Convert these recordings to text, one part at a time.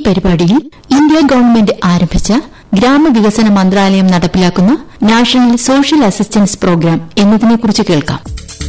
പരിപാടിയിൽ India government ആരംഭിച്ച ഗ്രാമവികസന മന്ത്രാലയം നടപ്പിലാക്കുന്ന നാഷണൽ സോഷ്യൽ അസിസ്റ്റൻസ് പ്രോഗ്രാം എന്നതിനെക്കുറിച്ച് കേൾക്കാം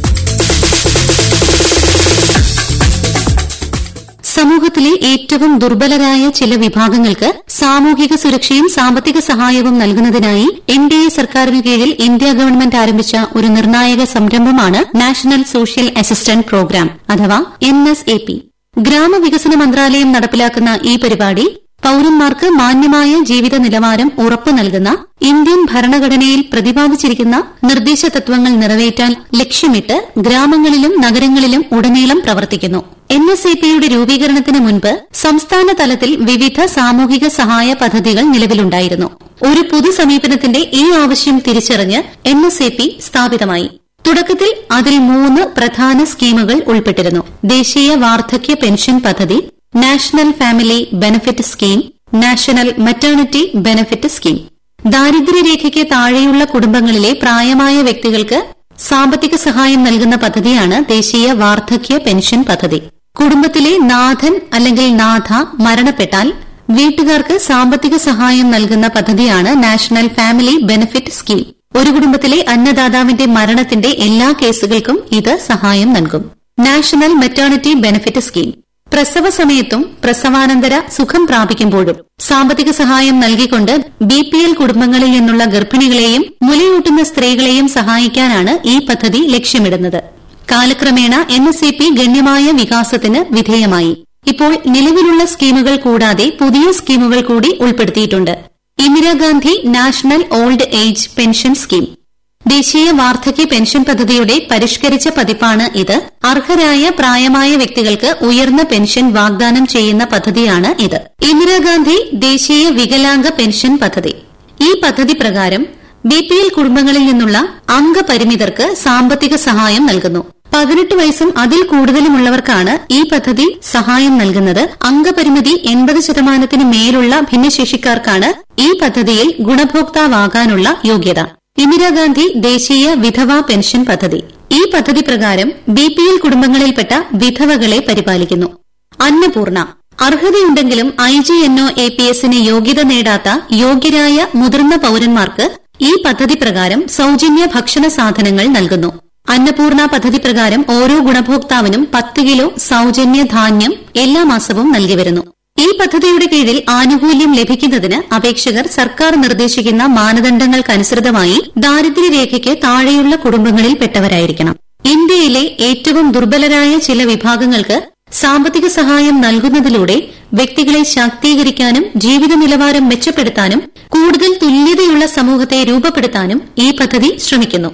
സമൂഹത്തിലെ ഏറ്റവും ദുർബലരായ ചില വിഭാഗങ്ങൾക്ക് സാമൂഹിക സുരക്ഷയും സാമ്പത്തിക സഹായവും നൽകുന്നതിനായി എൻ ഡി എ സർക്കാരിനു കീഴിൽ ഇന്ത്യ ഗവൺമെന്റ് ആരംഭിച്ച ഒരു നിർണായക സംരംഭമാണ് national social assistant programme N S S A പി ഗ്രാമവികസന മന്ത്രാലയം നടപ്പിലാക്കുന്ന ഈ പരിപാടി പൌരന്മാർക്ക് മാന്യമായ ജീവിത നിലവാരം ഉറപ്പു നൽകുന്ന ഇന്ത്യൻ ഭരണഘടനയിൽ പ്രതിപാദിച്ചിരിക്കുന്ന നിർദ്ദേശ തത്വങ്ങൾ നിറവേറ്റാൻ ലക്ഷ്യമിട്ട് ഗ്രാമങ്ങളിലും നഗരങ്ങളിലും ഉടനീളം പ്രവർത്തിക്കുന്നു എൻ എസ് എ പിയുടെ രൂപീകരണത്തിന് മുൻപ് സംസ്ഥാന തലത്തിൽ വിവിധ സാമൂഹിക സഹായ പദ്ധതികൾ നിലവിലുണ്ടായിരുന്നു ഒരു പൊതു സമീപനത്തിന്റെ ഈ ആവശ്യം തിരിച്ചറിഞ്ഞ് എൻ എസ് എ പി സ്ഥാപിതമായി തുടക്കത്തിൽ അതിൽ മൂന്ന് പ്രധാന സ്കീമുകൾ ഉൾപ്പെട്ടിരുന്നു ദേശീയ വാർദ്ധക്യ പെൻഷൻ പദ്ധതി national family benefit scheme national maternity benefit scheme ദാരിദ്ര്യരേഖയ്ക്ക് താഴെയുള്ള കുടുംബങ്ങളിലെ പ്രായമായ വ്യക്തികൾക്ക് സാമ്പത്തിക സഹായം നൽകുന്ന പദ്ധതിയാണ് ദേശീയ വാർദ്ധക്യ പെൻഷൻ പദ്ധതി കുടുംബത്തിലെ നാഥൻ അല്ലെങ്കിൽ നാഥ മരണപ്പെട്ടാൽ വീട്ടുകാർക്ക് സാമ്പത്തിക സഹായം നൽകുന്ന പദ്ധതിയാണ് നാഷണൽ ഫാമിലി ബെനഫിറ്റ് സ്കീം ഒരു കുടുംബത്തിലെ അന്നദാതാവിന്റെ മരണത്തിന്റെ എല്ലാ കേസുകൾക്കും ഇത് സഹായം നൽകും നാഷണൽ മെറ്റേണിറ്റി ബെനഫിറ്റ് സ്കീം പ്രസവ സമയത്തും പ്രസവാനന്തര സുഖം പ്രാപിക്കുമ്പോഴും സാമ്പത്തിക സഹായം നൽകിക്കൊണ്ട് ബി പി എൽ കുടുംബങ്ങളിൽ നിന്നുള്ള ഗർഭിണികളെയും മുലയൂട്ടുന്ന സ്ത്രീകളെയും സഹായിക്കാനാണ് ഈ പദ്ധതി ലക്ഷ്യമിടുന്നത് കാലക്രമേണ എൻ എസ് എ പി ഗണ്യമായ വികാസത്തിന് വിധേയമായി ഇപ്പോൾ നിലവിലുള്ള സ്കീമുകൾ കൂടാതെ പുതിയ സ്കീമുകൾ കൂടി ഉൾപ്പെടുത്തിയിട്ടുണ്ട് Indira Gandhi national old age pension scheme ദേശീയ വാർദ്ധക്യ പെൻഷൻ പദ്ധതിയുടെ പരിഷ്കരിച്ച പതിപ്പാണ് ഇത് അർഹരായ പ്രായമായ വ്യക്തികൾക്ക് ഉയർന്ന പെൻഷൻ വാഗ്ദാനം ചെയ്യുന്ന പദ്ധതിയാണ് ഇത് ഇന്ദിരാഗാന്ധി ദേശീയ വികലാംഗ പെൻഷൻ പദ്ധതി ഈ പദ്ധതി പ്രകാരം ബി പി എൽ കുടുംബങ്ങളിൽ നിന്നുള്ള അംഗപരിമിതർക്ക് സാമ്പത്തിക സഹായം നൽകുന്നു പതിനെട്ട് വയസ്സും അതിൽ കൂടുതലുമുള്ളവർക്കാണ് ഈ പദ്ധതി സഹായം നൽകുന്നത് അംഗപരിമിതി എൺപത് ശതമാനത്തിന് മേലുള്ള ഭിന്നശേഷിക്കാർക്കാണ് ഈ പദ്ധതിയിൽ ഗുണഭോക്താവാകാനുള്ള യോഗ്യത ഇന്ദിരാഗാന്ധി ദേശീയ വിധവ പെൻഷൻ പദ്ധതി ഈ പദ്ധതി പ്രകാരം ബി പി എൽ കുടുംബങ്ങളിൽപ്പെട്ട വിധവകളെ പരിപാലിക്കുന്നു അന്നപൂർണ അർഹതയുണ്ടെങ്കിലും I G N O A P എസിന് യോഗ്യത നേടാത്ത യോഗ്യരായ മുതിർന്ന പൌരന്മാർക്ക് ഈ പദ്ധതി പ്രകാരം സൌജന്യ ഭക്ഷണ സാധനങ്ങൾ നൽകുന്നു അന്നപൂർണ പദ്ധതി പ്രകാരം ഓരോ ഗുണഭോക്താവിനും പത്ത് കിലോ സൌജന്യ ധാന്യം എല്ലാ മാസവും നൽകിവരുന്നു ഈ പദ്ധതിയുടെ കീഴിൽ ആനുകൂല്യം ലഭിക്കുന്നതിന് അപേക്ഷകർ സർക്കാർ നിർദ്ദേശിക്കുന്ന മാനദണ്ഡങ്ങൾക്കനുസൃതമായി ദാരിദ്ര്യരേഖയ്ക്ക് താഴെയുള്ള കുടുംബങ്ങളിൽപ്പെട്ടവരായിരിക്കണം ഇന്ത്യയിലെ ഏറ്റവും ദുർബലരായ ചില വിഭാഗങ്ങൾക്ക് സാമ്പത്തിക സഹായം നൽകുന്നതിലൂടെ വ്യക്തികളെ ശാക്തീകരിക്കാനും ജീവിത നിലവാരം മെച്ചപ്പെടുത്താനും കൂടുതൽ തുല്യതയുള്ള സമൂഹത്തെ രൂപപ്പെടുത്താനും ഈ പദ്ധതി ശ്രമിക്കുന്നു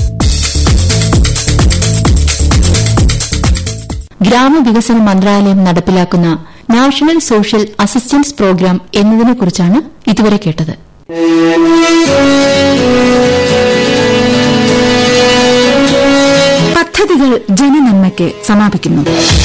ഗ്രാമവികസന മന്ത്രാലയം നടപ്പിലാക്കുന്ന നാഷണൽ സോഷ്യൽ അസിസ്റ്റൻസ് പ്രോഗ്രാം എന്നതിനെക്കുറിച്ചാണ് ഇതുവരെ കേട്ടത് പദ്ധതികൾ ജനനന്മയ്ക്ക് സമാപിക്കുന്നു